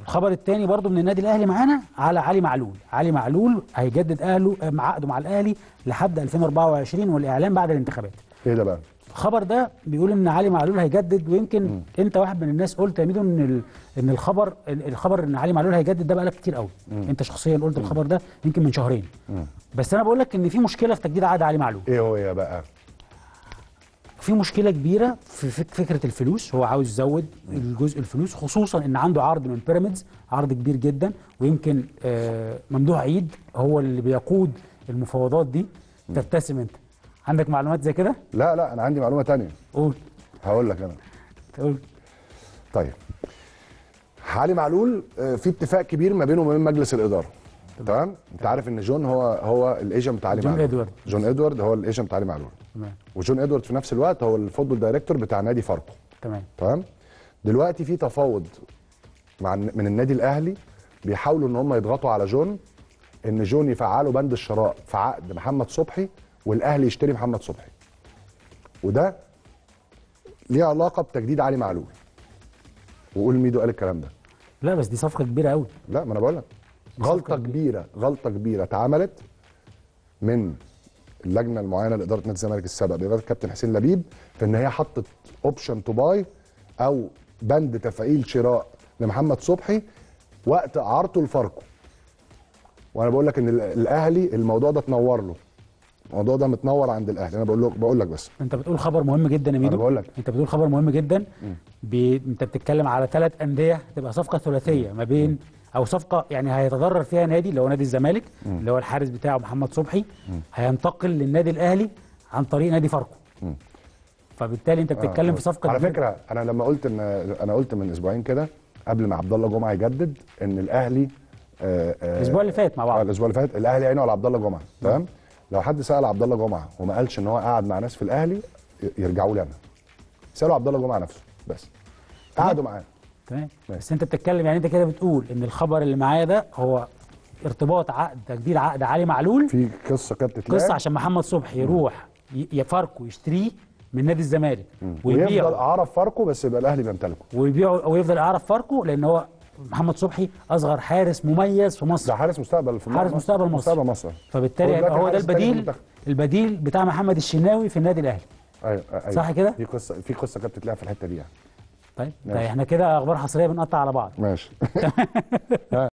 الخبر الثاني برضو من النادي الاهلي معانا على علي معلول علي معلول هيجدد اهله مع عقده مع الاهلي لحد 2024 والاعلان بعد الانتخابات ايه ده بقى الخبر ده بيقول ان علي معلول هيجدد ويمكن م. انت واحد من الناس قلت يا ميدو ان ال... ان الخبر الخبر ان علي معلول هيجدد ده بقالك كتير قوي م. انت شخصيا قلت م. الخبر ده يمكن من شهرين م. بس انا بقول لك ان في مشكله في تجديد عقد علي معلول ايه هو يا بقى في مشكله كبيره في فكره الفلوس هو عاوز يزود الجزء الفلوس خصوصا ان عنده عرض من بيراميدز عرض كبير جدا ويمكن آه ممدوح عيد هو اللي بيقود المفاوضات دي تبتسم انت عندك معلومات زي كده لا لا انا عندي معلومه تانية قول هقول لك انا قول طيب علي معلول في اتفاق كبير ما بينه وبين مجلس الاداره تمام انت عارف ان جون هو هو الايجنت بتاع علي جون معلول إدوارد. جون ادوارد هو الايجنت بتاع علي معلول تمام وجون ادوارد في نفس الوقت هو الفوتبول دايركتور بتاع نادي فاركو تمام تمام دلوقتي في تفاوض مع من النادي الاهلي بيحاولوا ان هم يضغطوا على جون ان جون يفعلوا بند الشراء في عقد محمد صبحي والاهلي يشتري محمد صبحي وده ليه علاقه بتجديد علي معلول وقول ميدو قال الكلام ده لا بس دي صفقه كبيره قوي لا ما انا بقول لك غلطه كبيره غلطه كبيره اتعملت من اللجنه المعينه لاداره نادي الزمالك السابق باداره الكابتن حسين لبيب في ان هي حطت اوبشن تو باي او بند تفعيل شراء لمحمد صبحي وقت اعارته لفاركو وانا بقول لك ان الاهلي الموضوع ده اتنور له الموضوع ده متنور عند الاهلي انا بقول لك بقول لك بس انت بتقول خبر مهم جدا يا ميدو انا بقول لك انت بتقول خبر مهم جدا بي... انت بتتكلم على ثلاث انديه تبقى صفقه ثلاثيه ما بين او صفقه يعني هيتضرر فيها نادي اللي هو نادي الزمالك اللي هو الحارس بتاعه محمد صبحي هينتقل للنادي الاهلي عن طريق نادي فاركو فبالتالي انت بتتكلم آه. في صفقه على كبيرة. فكره انا لما قلت ان انا قلت من اسبوعين كده قبل ما عبد الله جمعه يجدد ان الاهلي آه، آه، الاسبوع اللي فات مع آه، بعض الاسبوع اللي فات الاهلي عينه على عبد الله جمعه تمام لو حد سال عبد الله جمعه وما قالش ان هو قاعد مع ناس في الاهلي ي- يرجعوا لي انا سالوا عبد الله جمعه نفسه بس قعدوا معاه تمام ماشي. بس انت بتتكلم يعني انت كده بتقول ان الخبر اللي معايا ده هو ارتباط عقد تجديد عقد علي معلول في قصه كانت بتتلعب قصه عشان محمد صبحي يروح ي- يفاركو يشتريه من نادي الزمالك ويفضل ويبيعه اعرف فاركو بس يبقى الاهلي بيمتلكه ويبيعه او يفضل يعرف فاركو لان هو محمد صبحي اصغر حارس مميز في ده مصر حارس مستقبل في حارس مستقبل مصر. مستقبل مصر فبالتالي هو هيبقى دلوقتي هو ده حارس تاني في البديل المنتخب. البديل بتاع محمد الشناوي في النادي الاهلي ايوه ايوه صح كده؟ في قصه في قصه كانت بتتلعب في الحته دي يعني طيب ماشي. طيب احنا كده اخبار حصريه بنقطع على بعض ماشي